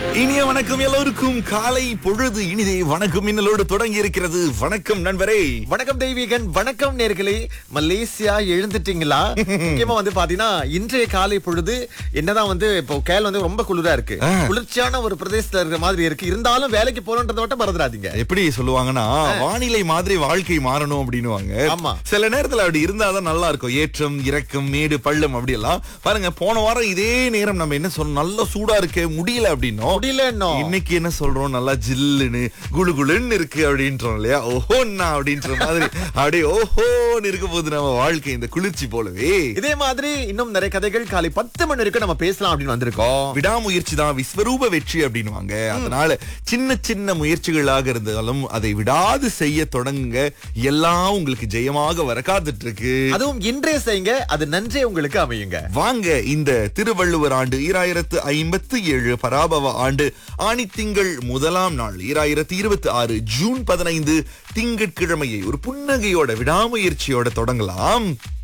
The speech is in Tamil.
இனிய வணக்கம் எல்லோருக்கும் காலை பொழுது இனிதே வணக்கம் மின்னலோடு தொடங்கி இருக்கிறது வணக்கம் நண்பரே வணக்கம் தெய்வீகன் வணக்கம் நேர்களே மலேசியா எழுந்துட்டீங்களா முக்கியமா வந்து பாத்தீங்கன்னா இன்றைய காலை பொழுது என்னதான் வந்து இப்போ கேல் வந்து ரொம்ப குளிரா இருக்கு ஆ. குளிர்ச்சியான ஒரு பிரதேசத்துல இருக்கிற மாதிரி இருக்கு இருந்தாலும் வேலைக்கு போறோன்றத மட்டும் மறந்துடாதீங்க எப்படி சொல்லுவாங்கன்னா வானிலை மாதிரி வாழ்க்கை மாறணும் அப்படின்னுவாங்க ஆமா. சில நேரத்துல அப்படி இருந்தாதான் நல்லா இருக்கும் ஏற்றம் இறக்கம் மேடு பள்ளம் அப்படி எல்லாம் பாருங்க போன வாரம் இதே நேரம் நம்ம என்ன சொன்னோம் நல்ல சூடா இருக்கு முடியல அப்படின்னோம் முடியல இன்னும். இன்னைக்கு என்ன சொல்றோம் நல்லா ஜில்லுன்னு குளு குளுன்னு இருக்கு அப்படின்றோம் இல்லையா ஓஹோன்னா அப்படின்ற மாதிரி அப்படியே ஓஹோன்னு இருக்க போகுது நம்ம வாழ்க்கை இந்த குளிர்ச்சி போலவே இதே மாதிரி இன்னும் நிறைய கதைகள் காலை பத்து மணி வரைக்கும் நம்ம பேசலாம் அப்படின்னு வந்திருக்கோம் விடாமுயற்சி தான் விஸ்வரூப வெற்றி அப்படின்னுவாங்க அதனால சின்ன சின்ன முயற்சிகளாக இருந்தாலும் அதை விடாது செய்ய தொடங்குங்க எல்லாம் உங்களுக்கு ஜெயமாக வர காத்துட்டு இருக்கு அதுவும் இன்றைய செய்யுங்க அது நன்றே உங்களுக்கு அமையுங்க வாங்க இந்த திருவள்ளுவர் ஆண்டு ஈராயிரத்து ஐம்பத்து ஏழு பராபவ ஆண்டு ஆணி திங்கள் முதலாம் நாள் ஈராயிரத்து இருபத்தி ஆறு ஜூன் பதினைந்து திங்கட்கிழமையை ஒரு புன்னகையோட விடாமுயற்சியோட தொடங்கலாம்